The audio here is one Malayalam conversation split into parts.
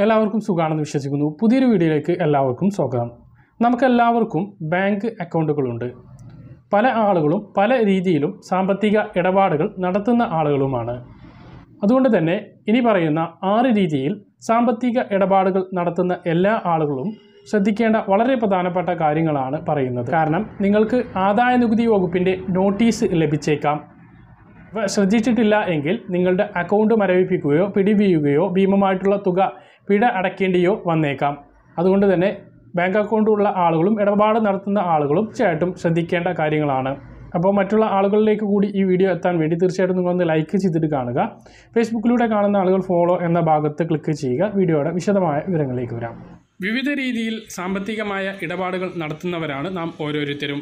എല്ലാവർക്കും സുഖമാണെന്ന് വിശ്വസിക്കുന്നു പുതിയൊരു വീഡിയോയിലേക്ക് എല്ലാവർക്കും സ്വാഗതം നമുക്കെല്ലാവർക്കും ബാങ്ക് അക്കൗണ്ടുകളുണ്ട് പല ആളുകളും പല രീതിയിലും സാമ്പത്തിക ഇടപാടുകൾ നടത്തുന്ന ആളുകളുമാണ് അതുകൊണ്ട് തന്നെ ഇനി പറയുന്ന ആറ് രീതിയിൽ സാമ്പത്തിക ഇടപാടുകൾ നടത്തുന്ന എല്ലാ ആളുകളും ശ്രദ്ധിക്കേണ്ട വളരെ പ്രധാനപ്പെട്ട കാര്യങ്ങളാണ് പറയുന്നത് കാരണം നിങ്ങൾക്ക് ആദായ നികുതി വകുപ്പിൻ്റെ നോട്ടീസ് ലഭിച്ചേക്കാം ഇവ ശ്രദ്ധിച്ചിട്ടില്ല എങ്കിൽ നിങ്ങളുടെ അക്കൗണ്ട് മരവിപ്പിക്കുകയോ പിടിപിയുകയോ ഭീമമായിട്ടുള്ള തുക പിഴ അടയ്ക്കേണ്ടിയോ വന്നേക്കാം അതുകൊണ്ട് തന്നെ ബാങ്ക് അക്കൗണ്ടുള്ള ആളുകളും ഇടപാട് നടത്തുന്ന ആളുകളും തീർച്ചയായിട്ടും ശ്രദ്ധിക്കേണ്ട കാര്യങ്ങളാണ് അപ്പോൾ മറ്റുള്ള ആളുകളിലേക്ക് കൂടി ഈ വീഡിയോ എത്താൻ വേണ്ടി തീർച്ചയായിട്ടും നിങ്ങളൊന്ന് ലൈക്ക് ചെയ്തിട്ട് കാണുക ഫേസ്ബുക്കിലൂടെ കാണുന്ന ആളുകൾ ഫോളോ എന്ന ഭാഗത്ത് ക്ലിക്ക് ചെയ്യുക വീഡിയോയുടെ വിശദമായ വിവരങ്ങളിലേക്ക് വരാം വിവിധ രീതിയിൽ സാമ്പത്തികമായ ഇടപാടുകൾ നടത്തുന്നവരാണ് നാം ഓരോരുത്തരും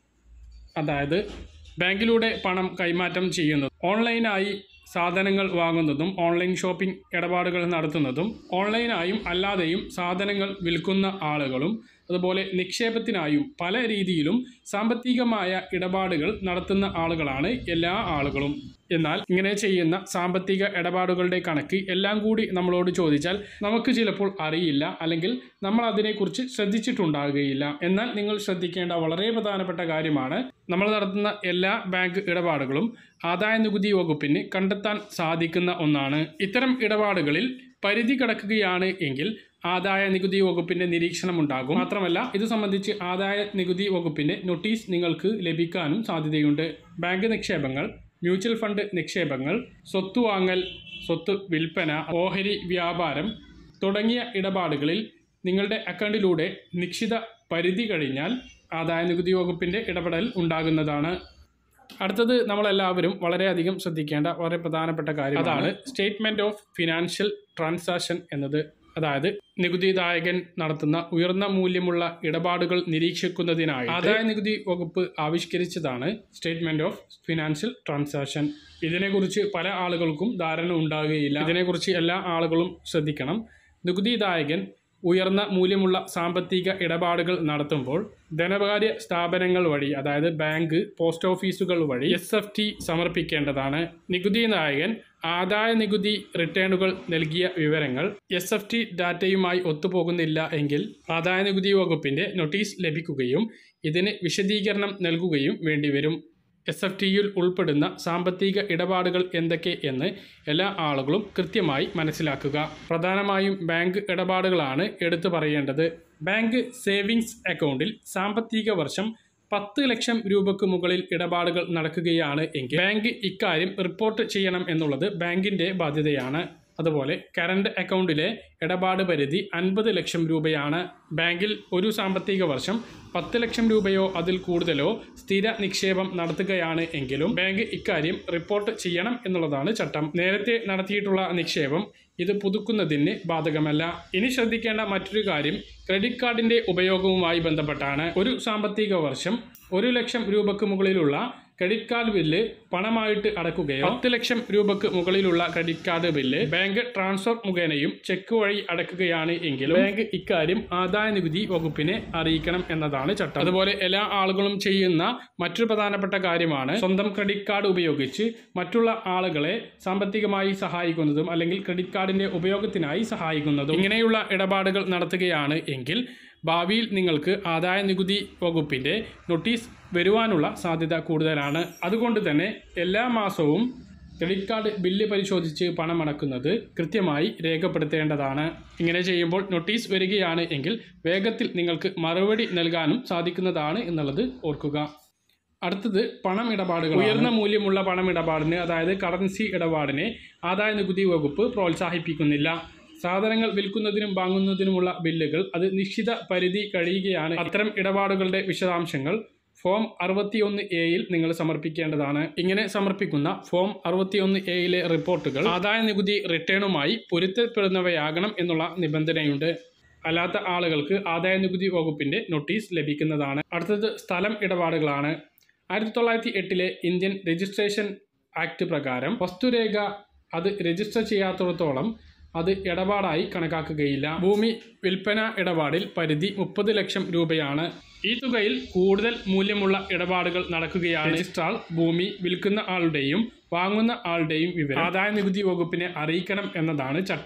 അതായത് ബാങ്കിലൂടെ പണം കൈമാറ്റം ചെയ്യുന്നത് ഓൺലൈനായി സാധനങ്ങൾ വാങ്ങുന്നതും ഓൺലൈൻ ഷോപ്പിംഗ് ഇടപാടുകൾ നടത്തുന്നതും ഓൺലൈനായും അല്ലാതെയും സാധനങ്ങൾ വിൽക്കുന്ന ആളുകളും അതുപോലെ നിക്ഷേപത്തിനായും പല രീതിയിലും സാമ്പത്തികമായ ഇടപാടുകൾ നടത്തുന്ന ആളുകളാണ് എല്ലാ ആളുകളും എന്നാൽ ഇങ്ങനെ ചെയ്യുന്ന സാമ്പത്തിക ഇടപാടുകളുടെ കണക്ക് എല്ലാം കൂടി നമ്മളോട് ചോദിച്ചാൽ നമുക്ക് ചിലപ്പോൾ അറിയില്ല അല്ലെങ്കിൽ നമ്മൾ അതിനെക്കുറിച്ച് ശ്രദ്ധിച്ചിട്ടുണ്ടാകുകയില്ല എന്നാൽ നിങ്ങൾ ശ്രദ്ധിക്കേണ്ട വളരെ പ്രധാനപ്പെട്ട കാര്യമാണ് നമ്മൾ നടത്തുന്ന എല്ലാ ബാങ്ക് ഇടപാടുകളും ആദായ നികുതി വകുപ്പിന് കണ്ടെത്താൻ സാധിക്കുന്ന ഒന്നാണ് ഇത്തരം ഇടപാടുകളിൽ പരിധി കടക്കുകയാണ് എങ്കിൽ ആദായ നികുതി വകുപ്പിന്റെ നിരീക്ഷണം ഉണ്ടാകും മാത്രമല്ല ഇത് സംബന്ധിച്ച് ആദായ നികുതി വകുപ്പിന്റെ നോട്ടീസ് നിങ്ങൾക്ക് ലഭിക്കാനും സാധ്യതയുണ്ട് ബാങ്ക് നിക്ഷേപങ്ങൾ മ്യൂച്വൽ ഫണ്ട് നിക്ഷേപങ്ങൾ സ്വത്ത് വാങ്ങൽ സ്വത്ത് വിൽപ്പന ഓഹരി വ്യാപാരം തുടങ്ങിയ ഇടപാടുകളിൽ നിങ്ങളുടെ അക്കൗണ്ടിലൂടെ നിശ്ചിത പരിധി കഴിഞ്ഞാൽ ആദായ നികുതി വകുപ്പിന്റെ ഇടപെടൽ ഉണ്ടാകുന്നതാണ് അടുത്തത് നമ്മളെല്ലാവരും വളരെയധികം ശ്രദ്ധിക്കേണ്ട വളരെ പ്രധാനപ്പെട്ട കാര്യം അതാണ് സ്റ്റേറ്റ്മെന്റ് ഓഫ് ഫിനാൻഷ്യൽ ട്രാൻസാക്ഷൻ എന്നത് അതായത് നികുതിദായകൻ നടത്തുന്ന ഉയർന്ന മൂല്യമുള്ള ഇടപാടുകൾ നിരീക്ഷിക്കുന്നതിനായി ആദായ നികുതി വകുപ്പ് ആവിഷ്കരിച്ചതാണ് സ്റ്റേറ്റ്മെന്റ് ഓഫ് ഫിനാൻഷ്യൽ ട്രാൻസാക്ഷൻ ഇതിനെക്കുറിച്ച് പല ആളുകൾക്കും ധാരണ ഉണ്ടാകുകയില്ല ഇതിനെക്കുറിച്ച് എല്ലാ ആളുകളും ശ്രദ്ധിക്കണം നികുതിദായകൻ ഉയർന്ന മൂല്യമുള്ള സാമ്പത്തിക ഇടപാടുകൾ നടത്തുമ്പോൾ ധനകാര്യ സ്ഥാപനങ്ങൾ വഴി അതായത് ബാങ്ക് പോസ്റ്റ് ഓഫീസുകൾ വഴി എസ് എഫ് ടി സമർപ്പിക്കേണ്ടതാണ് നികുതി നായകൻ ആദായ നികുതി റിട്ടേണുകൾ നൽകിയ വിവരങ്ങൾ എസ് എഫ് ടി ഡാറ്റയുമായി ഒത്തുപോകുന്നില്ല എങ്കിൽ ആദായ നികുതി വകുപ്പിന്റെ നോട്ടീസ് ലഭിക്കുകയും ഇതിന് വിശദീകരണം നൽകുകയും വേണ്ടിവരും എസ് എഫ് ടിയിൽ ഉൾപ്പെടുന്ന സാമ്പത്തിക ഇടപാടുകൾ എന്തൊക്കെ എന്ന് എല്ലാ ആളുകളും കൃത്യമായി മനസ്സിലാക്കുക പ്രധാനമായും ബാങ്ക് ഇടപാടുകളാണ് എടുത്തു പറയേണ്ടത് ബാങ്ക് സേവിങ്സ് അക്കൗണ്ടിൽ സാമ്പത്തിക വർഷം പത്ത് ലക്ഷം രൂപയ്ക്ക് മുകളിൽ ഇടപാടുകൾ നടക്കുകയാണ് എങ്കിൽ ബാങ്ക് ഇക്കാര്യം റിപ്പോർട്ട് ചെയ്യണം എന്നുള്ളത് ബാങ്കിൻ്റെ ബാധ്യതയാണ് അതുപോലെ കറണ്ട് അക്കൗണ്ടിലെ ഇടപാട് പരിധി അൻപത് ലക്ഷം രൂപയാണ് ബാങ്കിൽ ഒരു സാമ്പത്തിക വർഷം പത്ത് ലക്ഷം രൂപയോ അതിൽ കൂടുതലോ സ്ഥിര നിക്ഷേപം നടത്തുകയാണ് എങ്കിലും ബാങ്ക് ഇക്കാര്യം റിപ്പോർട്ട് ചെയ്യണം എന്നുള്ളതാണ് ചട്ടം നേരത്തെ നടത്തിയിട്ടുള്ള നിക്ഷേപം ഇത് പുതുക്കുന്നതിന് ബാധകമല്ല ഇനി ശ്രദ്ധിക്കേണ്ട മറ്റൊരു കാര്യം ക്രെഡിറ്റ് കാർഡിന്റെ ഉപയോഗവുമായി ബന്ധപ്പെട്ടാണ് ഒരു സാമ്പത്തിക വർഷം ഒരു ലക്ഷം രൂപയ്ക്ക് മുകളിലുള്ള ക്രെഡിറ്റ് കാർഡ് ബില്ല് പണമായിട്ട് അടക്കുകയോ പത്ത് ലക്ഷം രൂപയ്ക്ക് മുകളിലുള്ള credit card bill bank transfer മുഖേനയും ചെക്ക് വഴി അടക്കുകയാണ് എങ്കിലും ബാങ്ക് ഇക്കാര്യം ആദായ നികുതി വകുപ്പിനെ അറിയിക്കണം എന്നതാണ് ചട്ടം അതുപോലെ എല്ലാ ആളുകളും ചെയ്യുന്ന മറ്റൊരു പ്രധാനപ്പെട്ട കാര്യമാണ് സ്വന്തം ക്രെഡിറ്റ് കാർഡ് ഉപയോഗിച്ച് മറ്റുള്ള ആളുകളെ സാമ്പത്തികമായി സഹായിക്കുന്നതും അല്ലെങ്കിൽ ക്രെഡിറ്റ് കാർഡിന്റെ ഉപയോഗത്തിനായി സഹായിക്കുന്നതും ഇങ്ങനെയുള്ള ഇടപാടുകൾ നടത്തുകയാണ് എങ്കിൽ ഭാവിയിൽ നിങ്ങൾക്ക് ആദായ നികുതി വകുപ്പിൻ്റെ നോട്ടീസ് വരുവാനുള്ള സാധ്യത കൂടുതലാണ് അതുകൊണ്ട് തന്നെ എല്ലാ മാസവും ക്രെഡിറ്റ് കാർഡ് ബില്ല് പരിശോധിച്ച് പണം അടക്കുന്നത് കൃത്യമായി രേഖപ്പെടുത്തേണ്ടതാണ് ഇങ്ങനെ ചെയ്യുമ്പോൾ നോട്ടീസ് വരികയാണ് എങ്കിൽ വേഗത്തിൽ നിങ്ങൾക്ക് മറുപടി നൽകാനും സാധിക്കുന്നതാണ് എന്നുള്ളത് ഓർക്കുക അടുത്തത് പണം ഇടപാടുകൾ ഉയർന്ന മൂല്യമുള്ള പണം ഇടപാടിന് അതായത് കറൻസി ഇടപാടിനെ ആദായ നികുതി വകുപ്പ് പ്രോത്സാഹിപ്പിക്കുന്നില്ല സാധനങ്ങൾ വിൽക്കുന്നതിനും വാങ്ങുന്നതിനുമുള്ള ബില്ലുകൾ അത് നിശ്ചിത പരിധി കഴിയുകയാണ് അത്തരം ഇടപാടുകളുടെ വിശദാംശങ്ങൾ ഫോം അറുപത്തിയൊന്ന് എയിൽ നിങ്ങൾ സമർപ്പിക്കേണ്ടതാണ് ഇങ്ങനെ സമർപ്പിക്കുന്ന ഫോം അറുപത്തിയൊന്ന് എയിലെ റിപ്പോർട്ടുകൾ ആദായ നികുതി റിട്ടേണുമായി പൊരുത്തപ്പെടുന്നവയാകണം എന്നുള്ള നിബന്ധനയുണ്ട് അല്ലാത്ത ആളുകൾക്ക് ആദായ നികുതി വകുപ്പിന്റെ നോട്ടീസ് ലഭിക്കുന്നതാണ് അടുത്തത് സ്ഥലം ഇടപാടുകളാണ് ആയിരത്തി തൊള്ളായിരത്തി എട്ടിലെ ഇന്ത്യൻ രജിസ്ട്രേഷൻ ആക്ട് പ്രകാരം വസ്തുരേഖ അത് രജിസ്റ്റർ ചെയ്യാത്തിടത്തോളം അത് ഇടപാടായി കണക്കാക്കുകയില്ല ഭൂമി വിൽപ്പന ഇടപാടിൽ പരിധി മുപ്പത് ലക്ഷം രൂപയാണ് ഈ തുകയിൽ കൂടുതൽ മൂല്യമുള്ള ഇടപാടുകൾ നടക്കുകയാണ് രജിസ്ട്രാർ ഭൂമി വിൽക്കുന്ന ആളുടെയും വാങ്ങുന്ന ആളുടെയും വിവരം ആദായ നികുതി വകുപ്പിനെ അറിയിക്കണം എന്നതാണ് ചട്ടം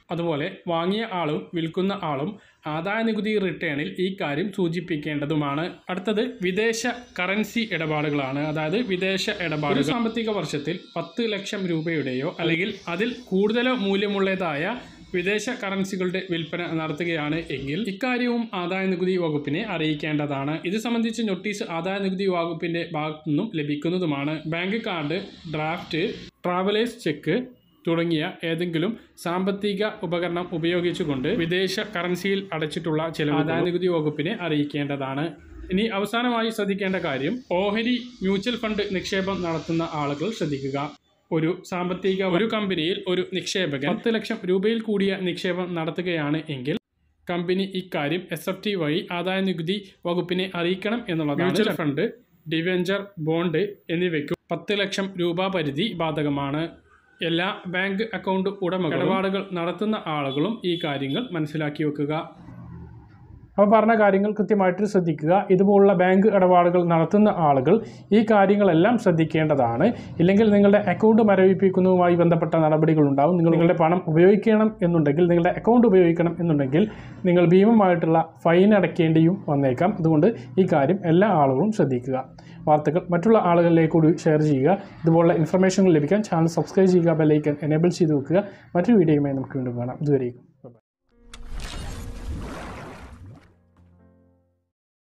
അതുപോലെ വാങ്ങിയ ആളും വിൽക്കുന്ന ആളും ആദായ നികുതി റിട്ടേണിൽ ഈ കാര്യം സൂചിപ്പിക്കേണ്ടതുമാണ് അടുത്തത് വിദേശ കറൻസി ഇടപാടുകളാണ് അതായത് വിദേശ ഇടപാടുകൾ ഒരു സാമ്പത്തിക വർഷത്തിൽ പത്ത് ലക്ഷം രൂപയുടെയോ അല്ലെങ്കിൽ അതിൽ കൂടുതലോ മൂല്യമുള്ളതായ വിദേശ കറൻസികളുടെ വിൽപ്പന നടത്തുകയാണ് എങ്കിൽ ഇക്കാര്യവും ആദായ നികുതി വകുപ്പിനെ അറിയിക്കേണ്ടതാണ് ഇത് സംബന്ധിച്ച് നോട്ടീസ് ആദായ നികുതി വകുപ്പിന്റെ ഭാഗത്തു നിന്നും ലഭിക്കുന്നതുമാണ് bank card draft travellers cheque തുടങ്ങിയ ഏതെങ്കിലും സാമ്പത്തിക ഉപകരണം ഉപയോഗിച്ചുകൊണ്ട് വിദേശ കറൻസിയിൽ അടച്ചിട്ടുള്ള ചില ആദായ നികുതി വകുപ്പിനെ അറിയിക്കേണ്ടതാണ് ഇനി അവസാനമായി ശ്രദ്ധിക്കേണ്ട കാര്യം ഓഹരി മ്യൂച്വൽ ഫണ്ട് നിക്ഷേപം നടത്തുന്ന ആളുകൾ ശ്രദ്ധിക്കുക ഒരു സാമ്പത്തിക ഒരു കമ്പനിയിൽ ഒരു നിക്ഷേപകൻ പത്ത് ലക്ഷം രൂപയിൽ കൂടിയ നിക്ഷേപം നടത്തുകയാണ് എങ്കിൽ കമ്പനി ഇക്കാര്യം എസ് എഫ് ടി വഴി ആദായ നികുതി വകുപ്പിനെ അറിയിക്കണം എന്നുള്ളതാണ് മ്യൂച്വൽ ഫണ്ട് ഡിവെഞ്ചർ ബോണ്ട് എന്നിവയ്ക്കും പത്ത് ലക്ഷം രൂപ പരിധി ബാധകമാണ് എല്ലാ ബാങ്ക് അക്കൗണ്ട് ഉടമകളും ഇടപാടുകൾ നടത്തുന്ന ആളുകളും ഈ കാര്യങ്ങൾ മനസ്സിലാക്കി വെക്കുക അപ്പോൾ പറഞ്ഞ കാര്യങ്ങൾ കൃത്യമായിട്ട് ശ്രദ്ധിക്കുക ഇതുപോലുള്ള ബാങ്ക് ഇടപാടുകൾ നടത്തുന്ന ആളുകൾ ഈ കാര്യങ്ങളെല്ലാം ശ്രദ്ധിക്കേണ്ടതാണ് ഇല്ലെങ്കിൽ നിങ്ങളുടെ അക്കൗണ്ട് മരവിപ്പിക്കുന്നതുമായി ബന്ധപ്പെട്ട നടപടികൾ ഉണ്ടാവും നിങ്ങൾ നിങ്ങളുടെ പണം ഉപയോഗിക്കണം എന്നുണ്ടെങ്കിൽ നിങ്ങളുടെ അക്കൗണ്ട് ഉപയോഗിക്കണം എന്നുണ്ടെങ്കിൽ നിങ്ങൾ ഭീമമായിട്ടുള്ള ഫൈൻ അടയ്ക്കേണ്ടിയും വന്നേക്കാം അതുകൊണ്ട് ഈ കാര്യം എല്ലാ ആളുകളും ശ്രദ്ധിക്കുക വാർത്തകൾ മറ്റുള്ള ആളുകളിലേക്ക് കൂടി ഷെയർ ചെയ്യുക ഇതുപോലുള്ള ഇൻഫർമേഷനുകൾ ലഭിക്കാൻ ചാനൽ സബ്സ്ക്രൈബ് ചെയ്യുക ബെല്ലൈക്കൻ എനേബിൾ ചെയ്ത് വെക്കുക മറ്റൊരു വീഡിയോയുമായി നമുക്ക് വീണ്ടും കാണാം ഇതുവരെയും